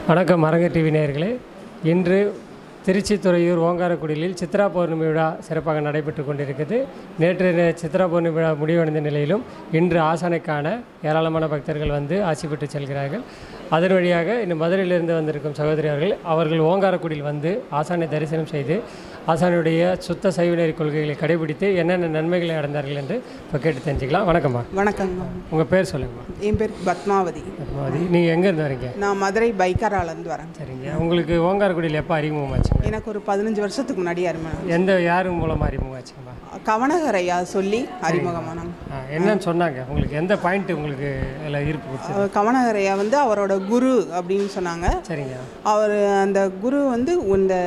வணக்கம் மரங்க டிவி நேயர்களே இன்று திருச்சி துறையூர் ஓங்காரக்குடியில் சித்ரா பௌர்ணமி விழா சிறப்பாக நடைபெற்று கொண்டிருக்கிறது நேற்று நே- சித்ரா பௌர்ணமி விழா முடிவடைந்த நிலையிலும் இன்று ஆசானைக்கான ஏராளமான பக்தர்கள் வந்து ஆசி பெற்று செல்கிறார்கள் அதன் வழியாக இந்த மதுரையிலிருந்து வந்திருக்கும் சகோதரியார்கள் அவர்கள் ஓங்காரக்குடியில் வந்து ஆசானை தரிசனம் செய்து ஆசானுடைய சுத்த சைவநெறி கொள்கைகளை கடைபிடித்து என்னென்ன நன்மைகளை அடைந்தார்கள் என்று இப்போ கேட்டு தெரிஞ்சுக்கலாம் வணக்கம்மா வணக்கங்க உங்கள் பேர் சொல்லுங்கம்மா என் பேர் பத்மாவதி பத்மாவதி நீங்கள் எங்கேருந்து வரீங்க நான் மதுரை பைக்காராலேருந்து வரேன் சரிங்க உங்களுக்கு ஓங்காரக்குடியில் எப்போ அறிமுகமாச்சுங்க எனக்கு ஒரு பதினஞ்சு வருஷத்துக்கு முன்னாடி அறிமுகம் எந்த யார் மூலமாக அறிமுகமாச்சுங்கம்மா கவனகரையா சொல்லி அறிமுகமானாங்க ஆ, என்னன்னு சொன்னாங்க உங்களுக்கு எந்த பாயிண்ட் உங்களுக்கு இதில் ஈர்ப்பு கொடுத்தது அவர் கவனகரையா வந்து அவரோட குரு அப்படின்னு சொன்னாங்க சரிங்க அவர் அந்த குரு வந்து இந்த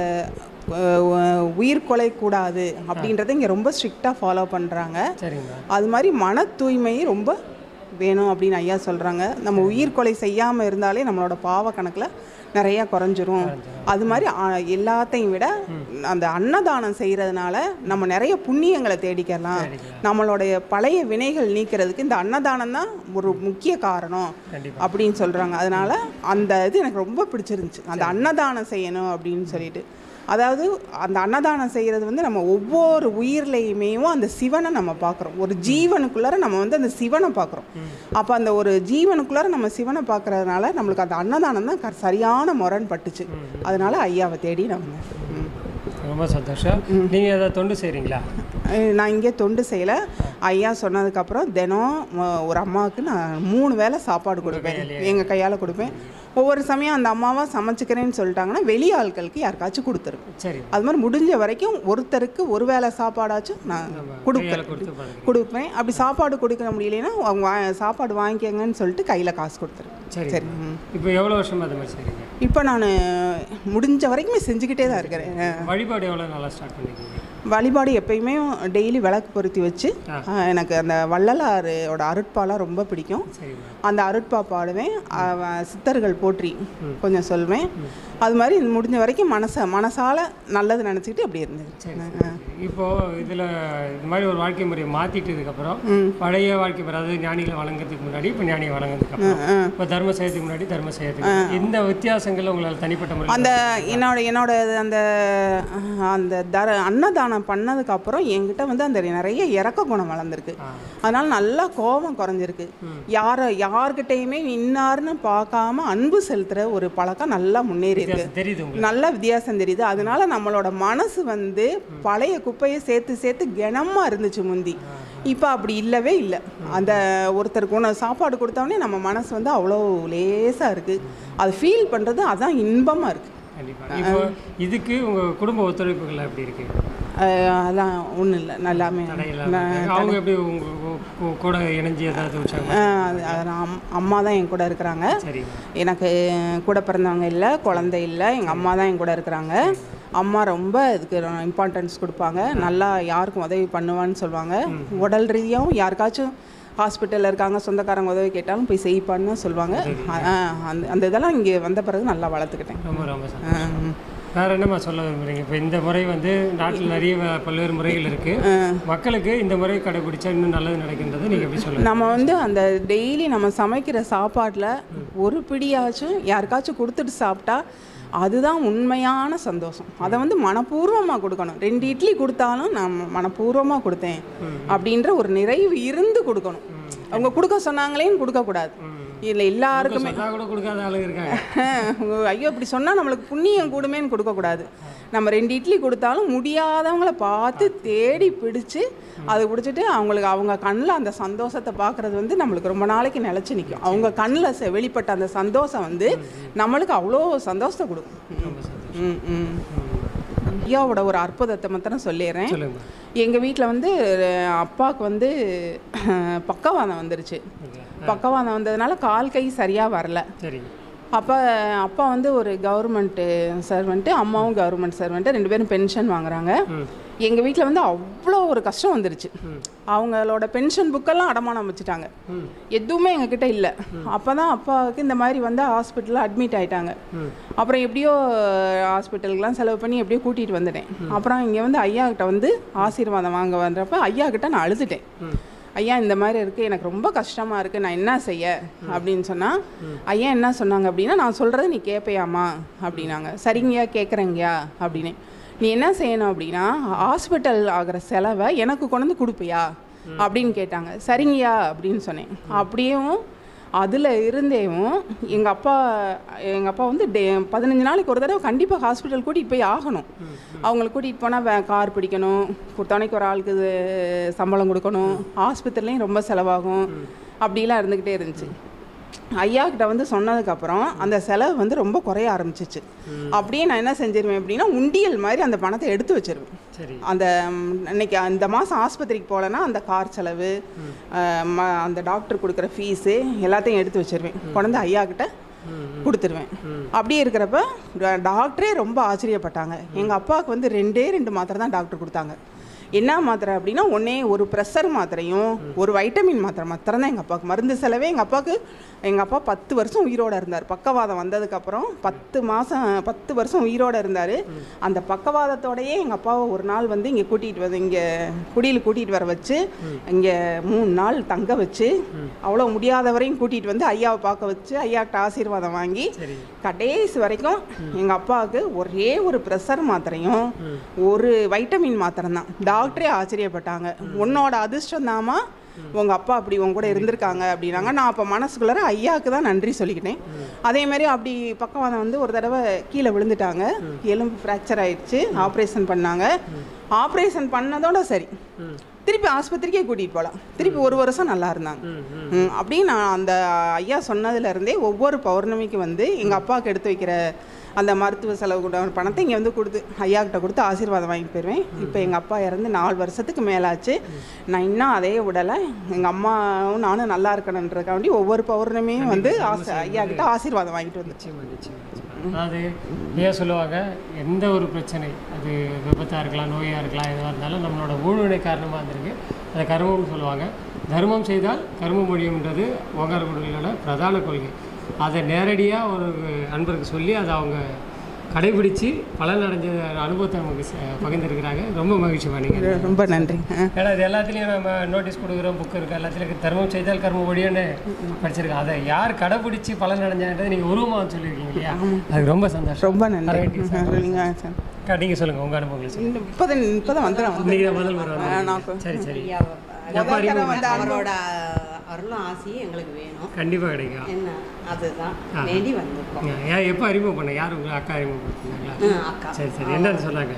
அஹ், உயிர் கொலை கூடாது அப்படின்றத இங்கே ரொம்ப ஸ்ட்ரிக்டாக ஃபாலோ பண்ணுறாங்க சரிங்கம்மா அது மாதிரி மன தூய்மை ரொம்ப வேணும் அப்படின்னு ஐயா சொல்கிறாங்க நம்ம உயிர் கொலை செய்யாமல் இருந்தாலே நம்மளோட பாவ கணக்கில் நிறையா குறைஞ்சிரும் அது மாதிரி ஆ, எல்லாத்தையும் விட அந்த அன்னதானம் செய்கிறதுனால நம்ம நிறைய புண்ணியங்களை தேடிக்கலாம் நம்மளுடைய பழைய வினைகள் நீக்கிறதுக்கு இந்த அன்னதானம் தான் ஒரு முக்கிய காரணம் கண்டிப்பா. அப்படின்னு சொல்கிறாங்க அதனால அந்த இது எனக்கு ரொம்ப பிடிச்சிருந்துச்சு அந்த அன்னதானம் செய்யணும் அப்படின்னு சொல்லிட்டு அதாவது அந்த அன்னதானம் செய்கிறது வந்து நம்ம ஒவ்வொரு உயிர்லையுமே அந்த சிவனை நம்ம பார்க்குறோம் ஒரு ஜீவனுக்குள்ளார நம்ம வந்து அந்த சிவனை பார்க்குறோம் அப்போ அந்த ஒரு ஜீவனுக்குள்ளார நம்ம சிவனை பார்க்கறதுனால நம்மளுக்கு அந்த அன்னதானம் தான் க- சரியான முரண் பட்டுச்சு அதனால ஐயாவை தேடி நான் வந்தேன் ம். ரொம்ப சந்தோஷம் நீங்கள் ஏதாவது தொண்டு செய்கிறீங்களா அஹ் நான் இங்கே தொண்டு செய்யலை ஐயா சொன்னதுக்கப்புறம் தினம் அஹ், ஒரு அம்மாவுக்கு நான் மூணு வேளை சாப்பாடு கொடுப்பேன் எங்கள் கையால் கொடுப்பேன் ஒவ்வொரு சமயம் அந்த அம்மாவா சமைச்சுக்கிறேன்னு சொல்லிட்டாங்கன்னா வெளி ஆட்களுக்கு யாருக்காச்சும் கொடுத்துருவேன் சரி அது மாதிரி முடிஞ்ச வரைக்கும் ஒருத்தருக்கு ஒரு வேளை சாப்பாடாச்சும் நான் கொடுப்பேன் கொடுத்து பாருங்க கொடுப்பேன் அப்படி சாப்பாடு கொடுக்க முடியலைன்னா அவங்க வா- சாப்பாடு வாங்கிக்கங்கன்னு சொல்லிட்டு கையில் காசு கொடுத்துருவேன் சரி சரி ம். இப்போ எவ்வளோ வருஷமா அது மாதிரி செய்கிறீங்க இப்போ நான் முடிஞ்ச வரைக்குமே செஞ்சுக்கிட்டே தான் இருக்கிறேன் வழிபாடு எவ்வளோ நல்லா ஸ்டார்ட் பண்ணிருக்கீங்க வழிபாடு எப்பயுமே டெய்லி விளக்கு பொருத்தி வச்சு ஆ. ஆ, எனக்கு அந்த வள்ளலாரோட அருட்பாலாம் ரொம்ப பிடிக்கும் சரிம்மா அந்த அருட்பா பாடுவேன் அவ- சித்தர்கள் போற்றி கொஞ்சம் சொல்வேன் அது மாதிரி முடிஞ்ச வரைக்கும் மனசை மனசால நல்லது நினச்சிக்கிட்டு அப்படி இருந்தது சரி இப்போ இதில் இது மாதிரி ஒரு வாழ்க்கை முறையை மாற்றிட்டதுக்கப்புறம் பழைய வாழ்க்கை முறை அதாவது ஞானிகளை வழங்குறதுக்கு முன்னாடி இப்போ ஞானியை வழங்குறதுக்கு அப்புறம் இப்போ தர்ம செய்யறதுக்கு முன்னாடி தர்ம செய்யறதுக்கு இந்த வித்தியாசங்கள் உங்களால் தனிப்பட்ட முறை அந்த என்னோட என்னோட அந்த அந்த தர அன்னதானம் பண்ணதுக்கு அப்புறம் என்கிட்ட வந்து அந்த நிறைய இறக்க குணம் வளர்ந்துருக்கு அதனால நல்லா கோபம் குறைஞ்சிருக்கு யாரை யார்கிட்டயுமே இன்னார்னு பார்க்காம அன்பு செலுத்துற ஒரு பழக்கம் நல்லா முன்னேறி இருக்கு வித்தியாசம் தெரியுது உங்களுக்கு நல்ல வித்தியாசம் தெரியுது அதனால நம்மளோட மனசு வந்து பழைய குப்பையை சேர்த்து சேர்த்து கனமா இருந்துச்சு முந்தி இப்போ அப்படி இல்லவே இல்லை அந்த ஒருத்தருக்கு உணவு சாப்பாடு கொடுத்தோடனே நம்ம மனசு வந்து அவ்வளோ லேசாக இருக்குது அது ஃபீல் பண்ணுறது அதான் இன்பமாக இருக்குது கண்டிப்பா இப்போ இதுக்கு உங்க குடும்ப ஒத்துழைப்புகள் எப்படி இருக்கு அதான் ஒன்றும் இல்லை நல்லாமே தடையில்லாம இருக்கு. அவங்க எப்படி உங்க உ- உ- கூட இணைஞ்சு ஏதாவது உற்சாகம் ஆஹ் அது- அது நான் அம்- அம்மா தான் என் கூட இருக்கிறாங்க சரி எனக்கு கூட பிறந்தவங்க இல்லை குழந்தை இல்லை எங்கள் அம்மா தான் என் கூட இருக்கிறாங்க அம்மா ரொம்ப இதுக்கு இம்பார்ட்டன்ஸ் கொடுப்பாங்க நல்லா யாருக்கும் உதவி பண்ணுவான்னு சொல்லுவாங்க உடல் ரீதியாகவும் யாருக்காச்சும் ஹாஸ்பிட்டலில் இருக்காங்க சொந்தக்காரங்க உதவி கேட்டாலும் போய் செய்ப்பான்னு தான் சொல்லுவாங்க ஆ, அந்த அந்த இதெல்லாம் இங்கே வந்த பிறகு நல்லா வளர்த்துக்கிட்டேன் ரொம்ப ரொம்ப சந்தோஷம் ஆ, ம். வேற என்னம்மா சொல்ல விரும்புறீங்க இப்போ இந்த முறை வந்து நாட்டில் நிறைய வ- பல்வேறு முறைகள் இருக்கு மக்களுக்கு இந்த முறை கடைபிடிச்சா இன்னும் நல்லது நடக்கின்றது நீங்க எப்படி சொல்லுங்க நம்ம வந்து அந்த டெய்லி நம்ம சமைக்கிற சாப்பாட்டில் ஒரு பிடியாச்சும் யாருக்காச்சும் கொடுத்துட்டு சாப்பிட்டா அதுதான் உண்மையான சந்தோஷம் அதை வந்து மனப்பூர்வமாக கொடுக்கணும் ரெண்டு இட்லி கொடுத்தாலும் நான் மனப்பூர்வமாக கொடுத்தேன் அப்படின்ற ஒரு நிறைவு இருந்து கொடுக்கணும் அவங்க கொடுக்க சொன்னாங்களேன்னு கொடுக்கக்கூடாது இல்லை எல்லாருக்குமே சொன்னா கூட கொடுக்காத ஆளுங்க இருக்காங்க ஐயோ இப்படி சொன்னால் நம்மளுக்கு புண்ணியம் கூடுமேன்னு கொடுக்கக்கூடாது நம்ம ரெண்டு இட்லி கொடுத்தாலும் முடியாதவங்கள பார்த்து தேடி பிடிச்சு அதை குடிச்சிட்டு அவங்களுக்கு அவங்க கண்ணில் அந்த சந்தோஷத்தை பார்க்குறது வந்து நம்மளுக்கு ரொம்ப நாளைக்கு நிலச்சி நிற்கும் அவங்க கண்ணில் செ- வெளிப்பட்ட அந்த சந்தோஷம் வந்து நம்மளுக்கு அவ்வளோ சந்தோஷத்தை கொடுக்கும் ரொம்ப சந்தோஷம் ம் ம் ஐயாவோட ஒரு அற்புதத்தை மாத்திரம் சொல்லிடுறேன் சொல்லுங்க எங்கள் வீட்டில் வந்து அஹ், அப்பாவுக்கு வந்து பக்கவாதம் வந்துருச்சு பக்கவாதம் வந்ததுனால கால் கை சரியாக வரல சரி அப்போ அப்பா வந்து ஒரு கவர்மெண்ட்டு சர்வெண்ட்டு அம்மாவும் கவர்மெண்ட் சர்வெண்ட்டு ரெண்டு பேரும் பென்ஷன் வாங்குறாங்க எங்கள் வீட்டில் வந்து அவ்வளோ ஒரு கஷ்டம் வந்துருச்சு அவங்களோட பென்ஷன் புக்கெல்லாம் அடமானம் வச்சுட்டாங்க எதுவுமே எங்ககிட்ட இல்லை அப்போ தான் அப்பாவுக்கு இந்த மாதிரி வந்து ஹாஸ்பிட்டலில் அட்மிட் ஆயிட்டாங்க அப்புறம் எப்படியோ ஹாஸ்பிட்டலுக்குலாம் செலவு பண்ணி எப்படியோ கூட்டிகிட்டு வந்துட்டேன் அப்புறம் இங்கே வந்து ஐயா கிட்ட வந்து ஆசீர்வாதம் வாங்க வந்தப்ப ஐயா கிட்ட நான் அழுதுட்டேன் ஐயா இந்த மாதிரி இருக்குது எனக்கு ரொம்ப கஷ்டமாக இருக்குது நான் என்ன செய்ய அப்படின்னு சொன்னால் ஐயா என்ன சொன்னாங்க அப்படின்னா நான் சொல்கிறத நீ கேட்பையாமா அப்படின்னாங்க சரிங்கய்யா கேட்குறேங்கய்யா அப்படின்னு நீ என்ன செய்யணும் அப்படின்னா ஹாஸ்பிட்டல் ஆகிற செலவை எனக்கு கொண்டு வந்து கொடுப்பியா அப்படின்னு கேட்டாங்க சரிங்கய்யா அப்படின்னு சொன்னேன் அப்படியும் அதில் இருந்தேவும் எங்கள் அப்பா எங்கள் அப்பா வந்து டே பதினஞ்சு நாளைக்கு ஒரு தடவை கண்டிப்பாக ஹாஸ்பிட்டல் கூட்டிகிட்டு போய் ஆகணும் அவங்கள கூட்டிகிட்டு போனால் கார் பிடிக்கணும் துணைக்கு ஒரு ஆளுக்கு இது சம்பளம் கொடுக்கணும் ஆஸ்பத்திரிலையும் ரொம்ப செலவாகும் அப்படிலாம் இருந்துக்கிட்டே இருந்துச்சு ஐயா கிட்ட வந்து சொன்னதுக்கப்புறம் அந்த செலவு வந்து ரொம்ப குறைய ஆரம்பிச்சிச்சு அப்படியே நான் என்ன செஞ்சிருவேன் அப்படின்னா உண்டியல் மாதிரி அந்த பணத்தை எடுத்து வச்சிருவேன் சரி அந்த ம், இன்னைக்கு அந்த மாதம் ஆஸ்பத்திரிக்கு போகலன்னா அந்த கார் செலவு அஹ், ம- அந்த டாக்டர் கொடுக்குற ஃபீஸு எல்லாத்தையும் எடுத்து வச்சிருவேன் கொண்டு ஐயா கிட்ட கொடுத்துருவேன் அப்படியே இருக்கிறப்ப டா- டாக்டரே ரொம்ப ஆச்சரியப்பட்டாங்க எங்கள் அப்பாவுக்கு வந்து ரெண்டே ரெண்டு மாத்திரை தான் டாக்டர் கொடுத்தாங்க என்ன மாத்திரை அப்படின்னா ஒன்றே ஒரு ப்ரெஷர் மாத்திரையும் ஒரு வைட்டமின் மாத்திரை மாத்திரம் தான் எங்கள் அப்பாவுக்கு மருந்து செலவே எங்கள் அப்பாவுக்கு எங்கள் அப்பா பத்து வருஷம் உயிரோட இருந்தார் பக்கவாதம் வந்ததுக்கப்புறம் பத்து மாதம் பத்து வருஷம் உயிரோட இருந்தார் அந்த பக்கவாதத்தோடயே எங்கள் அப்பாவை ஒரு நாள் வந்து இங்கே கூட்டிகிட்டு வந்து இங்கே குடியில் கூட்டிகிட்டு வர வச்சு இங்கே மூணு நாள் தங்க வச்சு அவ்வளோ முடியாதவரையும் கூட்டிகிட்டு வந்து ஐயாவை பார்க்க வச்சு ஐயாட்ட ஆசீர்வாதம் வாங்கி சரி கடைசி வரைக்கும் எங்கள் அப்பாவுக்கு ஒரே ஒரு ப்ரெஷர் மாத்திரையும் ஒரு வைட்டமின் மாத்திரம் தான் டாக்டரே ஆச்சரியப்பட்டாங்க உன்னோட அதிர்ஷ்டம் தாமா உங்கள் அப்பா அப்படி உங்க கூட இருந்திருக்காங்க அப்படின்னாங்க நான் அப்போ மனசுக்குள்ளார ஐயாவுக்கு தான் நன்றி சொல்லிக்கிட்டேன் அதே மாதிரி அப்படி பக்கவாதம் வந்து ஒரு தடவை கீழே விழுந்துட்டாங்க எலும்பு ஃப்ராக்சர் ஆயிடுச்சு ஆப்ரேஷன் பண்ணாங்க ஆப்ரேஷன் பண்ணதோட சரி திருப்பி ஆஸ்பத்திரிக்கே கூட்டிகிட்டு போகலாம் திருப்பி ஒரு வருஷம் நல்லா இருந்தாங்க ம், அப்படின்னு நான் அந்த ஐயா சொன்னதுலேருந்தே ஒவ்வொரு பௌர்ணமிக்கு வந்து எங்கள் அப்பாவுக்கு எடுத்து வைக்கிற அந்த மருத்துவ செலவு கூட பணத்தை இங்கே வந்து கொடுத்து ஐயா கிட்ட கொடுத்து ஆசீர்வாதம் வாங்கிட்டு போயிடுவேன் இப்போ எங்கள் அப்பா இறந்து நாலு வருஷத்துக்கு மேலாச்சு நான் இன்னும் அதே விடலை எங்கள் அம்மாவும் நானும் நல்லா இருக்கணுன்றதுக்காண்டி ஒவ்வொரு பௌர்ணமியும் வந்து ஆசை ஐயா கிட்ட ஆசீர்வாதம் வாங்கிட்டு வந்து நிச்சயமா நிச்சயமா நிச்சயமா. அதாவது ஏன் சொல்லுவாங்க எந்த ஒரு பிரச்சனை அது விபத்தாக இருக்கலாம் நோயாக இருக்கலாம் எதுவாக இருந்தாலும் நம்மளோட ஊழ்வினை காரணமாக இருந்திருக்கு அதை கர்மம்னு சொல்லுவாங்க தர்மம் செய்தால் கர்மம் முடியும்ன்றது ஓங்காரக்குடிகளோட பிரதான கொள்கை அதை நேரடியாக ஒரு அன்பருக்கு சொல்லி அதை அவங்க கடைபிடிச்சு பலன் அடைஞ்ச அனுபவத்தை நமக்கு ச- பகிர்ந்திருக்கிறாங்க ரொம்ப மகிழ்ச்சி பண்ணிங்க ரொம்ப நன்றி ஆ. ஏன்னா இது எல்லாத்துலேயும் நம்ம நோட்டீஸ் கொடுக்குறோம் புக் இருக்குது எல்லாத்துலேயும் தர்மம் செய்தால் கர்மம் ஒழியன்னு படிச்சிருக்கோம் அதை யார் கடைபிடிச்சி பலன் அடைஞ்சான்றது நீங்கள் உருவமாக சொல்லியிருக்கீங்க இல்லையா அதுக்கு ரொம்ப சந்தோஷம் ரொம்ப நன்றி Varieties. சொல்லுங்க சார் அக்கா, நீங்க சொல்லுங்கள் உங்கள் அனுபவங்களை சொல்லுங்கள் இந்த இப்போதான் இப்போதான் வந்துடும் வந்து இன்றைக்கி தான் முதல் முறை ஆ, வர்றீங்க. நான் கொ- சரி சரி ஐயா, எப்போ அறிமுகம் வந்த அனுபவம். அவரோட அருளும் ஆசையும் எங்களுக்கு வேணும் கண்டிப்பாக கிடைக்கும் என்ன அதுதான் ஆ. வேண்டி வந்திருக்கோம் ஏன் எப்போ அறிமுகம் பண்ண யார் உங்கள் அக்கா அறிமுகப்படுத்தினாங்களா ம், அக்கா சரி சரி என்னன்னு சொன்னாங்க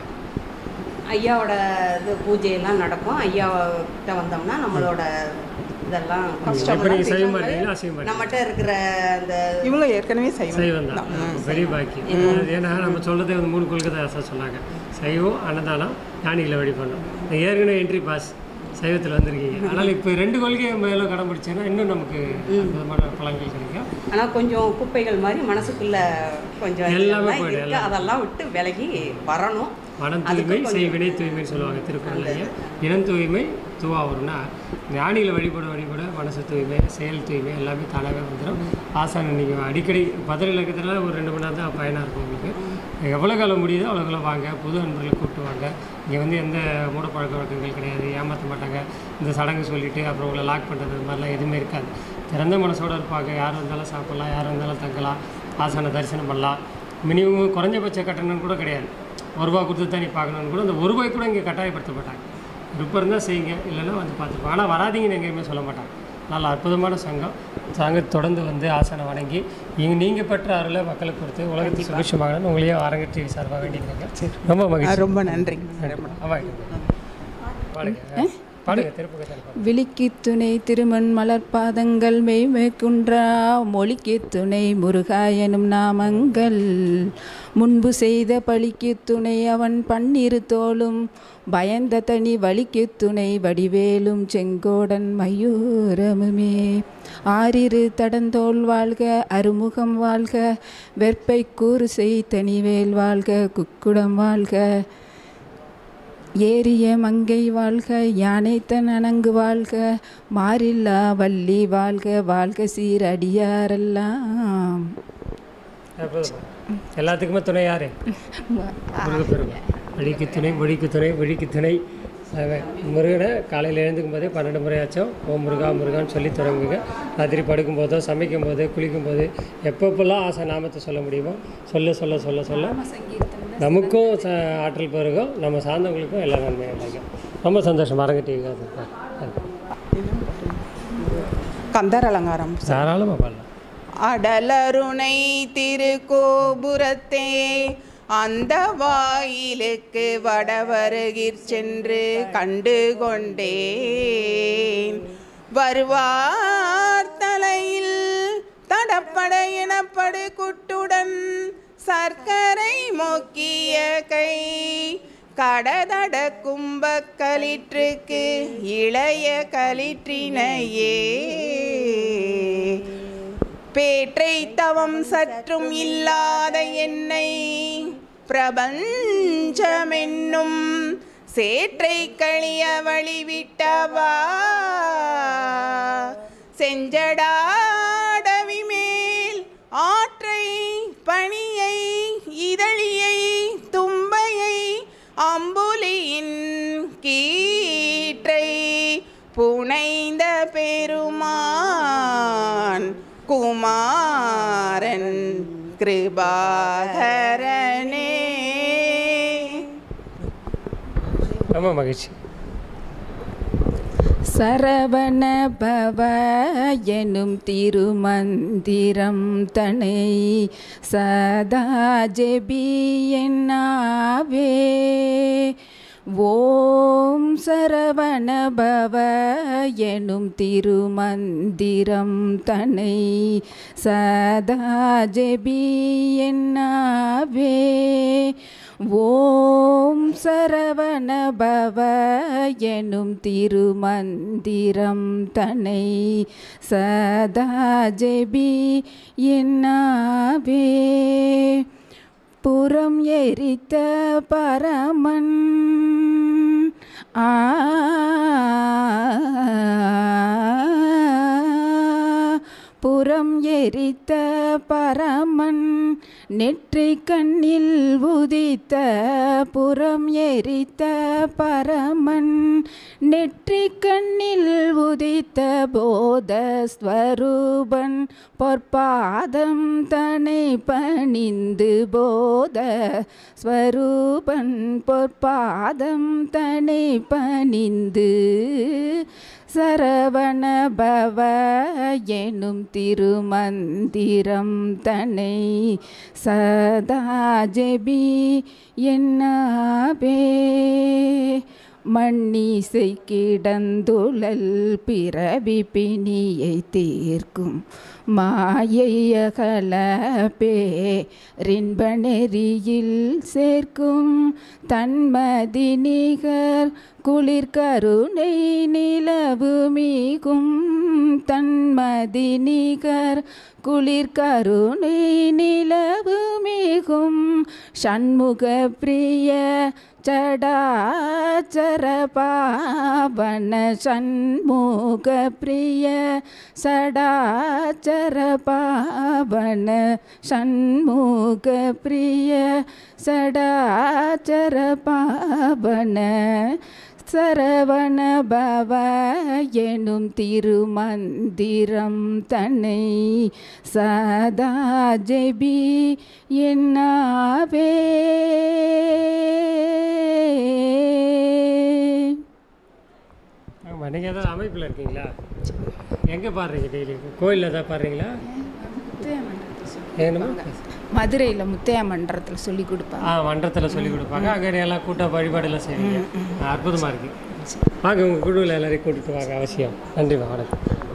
ஐயாவோட இது பூஜையெல்லாம் நடக்கும் ஐயா கிட்ட வந்தோம்னா நம்மளோட இதெல்லாம் இப்போ நீங்கள் கஷ்டம் செய்ய மாட்டீங்களா செய்ய மாட்டீங்க நம்மகிட்ட இருக்கிற அந்த இவங்க ஏற்கனவே செய்வோம் சைவம் தான் பெரிய பாக்கி அது ஏன்னா நம்ம சொல்கிறதே வந்து மூணு கொள்கை தான் சார் சொன்னாங்க சைவம் அன்னதானம் ஞானிகளை வழிபடணும் நீங்க ஏற்கனவே என்ட்ரி பாஸ் சைவத்தில் வந்திருக்கீங்க ஆனால் இப்போ ரெண்டு கொள்கையை மேலும் கடைபிடிச்சேன்னா இன்னும் நமக்கு அற்புதமான பலன்கள் கிடைக்கும் ஆனா கொஞ்சம் குப்பைகள் மாதிரி மனசுக்குள்ள கொஞ்சம் எல்லாமே இதெல்லாம் போயிடும், இருக்கு அதெல்லாம் விட்டு விலகி வரணும் மனம் அதுக்கு தூய்மை கொஞ்சம் செய்வினை தூய்மைன்னு சொல்லுவாங்க திருக்குறளையே இனம் தூய்மை தூவா வரும்னா ஞானிகளை வழிபட வழிபட மனசு தூய்மை செயல் தூய்மை எல்லாமே தானாகவே வந்துடும் ஆசான நீங்கள் அடிக்கடி பதில் இலக்கத்தில் ஒரு ரெண்டு மணி நேரம் தான் பயனாக இருக்கும் உங்களுக்கு எவ்வளோ காலம் முடியுதோ அவ்வளோ காலம் வாங்க புது நண்பர்களை கூப்பிட்டு வாங்க இங்கே வந்து எந்த மூடப்பழக்க வழக்கங்கள் கிடையாது ஏமாற்ற மாட்டாங்க இந்த சடங்கு சொல்லிவிட்டு அப்புறம் உங்களை லாக் பண்ணுறது இது மாதிரிலாம் எதுவுமே இருக்காது திறந்த மனசோட இருப்பாங்க யார் வந்தாலும் சாப்பிட்லாம் யார் வந்தாலும் தங்கலாம் ஆசான தரிசனம் பண்ணலாம் மினிமம் குறைஞ்சபட்ச கட்டணம் கூட கிடையாது ஒரு ரூபா கொடுத்து தான் நீ பார்க்கணும்னு கூட அந்த ஒரு ரூபாய் கூட இங்கே கட்டாயப்படுத்த மாட்டாங்க விருப்பம் இருந்தால் செய்யுங்க இல்லைன்னா வந்து பார்த்துப்போம் ஆனால் வராதீங்கன்னு எங்கேயுமே சொல்ல மாட்டாங்க நல்ல அற்புதமான சங்கம் சங்கம் தொடர்ந்து வந்து ஆசனை வணங்கி இங்கே நீங்கள் பெற்ற அருளை மக்களுக்கு கொடுத்து உலகத்துக்கு சுபிஷமாகணும்னு உங்களையும் அரங்க டிவி சார்பாக வேண்டிக்கிறேங்க ரொம்ப ஆ, மகிழ்ச்சி ரொம்ப நன்றி ஆமாம் பாடுங்க பாடுங்க திருப்பி திருப்பி விழிக்கு துணை திருமண் மலர்பாதங்கள் மெய்மைக்குன்றா மொழிக்கு துணை முருகா எனும் நாமங்கள் முன்பு செய்த பழிக்கு துணை அவன் பன்னிரு தோளும் பயந்த தனி வலிக்கு துணை வடிவேலும் செங்கோடன் மயூரமுமே ஆறிரு தடந்தோள் வாழ்க அருமுகம் வாழ்க வெற்பை கூறு செய் தனிவேல் வாழ்க குக்குடம் வாழ்க ஏறிய மங்கை வாழ்க யானை தன் அணங்கு வாழ்க மாறில்லா வள்ளி வாழ்க வாழ்க சீர் அடியாரெல்லாம் அற்புதமா. எல்லாத்துக்குமே துணை யாரு முருகப்பெருமான் வழிக்கு துணை மொழிக்கு துணை வழிக்கு துணை அது முருகனை காலையில் எழுந்துக்கும் போதே பன்னெண்டு முறையாச்சும் ஓ முருகா முருகான்னு சொல்லி தொடங்குங்க ராத்திரி படுக்கும்போதோ சமைக்கும் போது குளிக்கும்போது எப்பப்பெல்லாம் ஆசை நாமத்தை சொல்ல முடியுமோ சொல்ல சொல்ல சொல்ல சொல்ல நமக்கும் ச ஆற்றல் பெருகும் நம்ம சார்ந்தவங்களுக்கும் எல்லா நன்மையும் கிடைக்கும் ரொம்ப சந்தோஷம் மறந்துட்டீங்க கந்தர் அலங்காரம் தாராளமாக பாடலாம் அடலருணை திருக்கோபுரத்தே அந்த வாயிலுக்கு வடவருகிற் சென்று கண்டு கொண்டேன் வருவார் தலையில் தடப்பட எனப்படு குட்டுடன் சர்க்கரை மொக்கிய கை கடதட கும்பக் களிற்றுக்கு இளைய களிற்றினையே பேற்றை தவம் சற்றும் இல்லாத என்னை பிரபஞ்சமென்னும் சேற்றை கழிய வழிவிட்டவா செஞ்சடாடவி மேல் ஆற்றை பணியை இதழியை தும்பையை அம்புலியின் கீற்றை புனைந்த பெருமான் குமாரன் கிருபாகரனே ரொம்ப மகிழ்ச்சி சரவண பவ எனும் திருமந்திரம் தனை சதா ஜெபி என்னாவே ஓம் சரவண பவ எனும் திருமந்திரம் தனை சதா ஜெபி என்னாவே ஓம் சரவண பவ எனும் திருமந்திரம் தனை சதா ஜெபி என்னாவே புறம் எரித்த பரமன் ஆ புறம் எரித்த பரமன் நெற்றி கண்ணில் உதித்த புறம் எரித்த பரமன் நெற்றி கண்ணில் உதித்த போத ஸ்வரூபன் பொற்பாதம் தனை பணிந்து போத ஸ்வரூபன் பொற்பாதம் தனை பணிந்து சரவண பவ எனும் திருமந்திரம் தன்னை சதா ஜெபி என்னாவே மண்ணீசை கிடந்துழல் பிறவி பிணியை தீர்க்கும் மாயையகல பேரின்ப நெறியில் சேர்க்கும் தன்மதி நிகர் குளிர் கருணை நிலவு மீகும் தன்மதி நிகர் குளிர் கருணை நிலவு மிகும் சண்முக பிரிய சடாச்சர பாவன சண்முக பிரிய சடாச்சர பாவன சண்முக பிரிய சடாச்சர பாவன சரவண பவ எனும் திருமந்திரம் தன்னை சதா ஜெபி என்னாவே ஆமாம் நீங்கள் ஏதாவது அமைப்பில் இருக்கீங்களா எங்கே பாடுறீங்க டெய்லி கோயிலில் தான் பாடுறீங்களா என்னமா மதுரையில் முத்தையா மன்றத்தில் சொல்லி கொடுப்பாங்க ஆ மன்றத்தில் சொல்லி கொடுப்பாங்க அங்கே எல்லாம் கூட்ட வழிபாடெல்லாம் செய்வீங்க அற்புதமாக இருக்குது வாங்க உங்கள் குழுவில் எல்லாரையும் கூட்டிட்டு வாங்க அவசியம் நன்றி வணக்கம்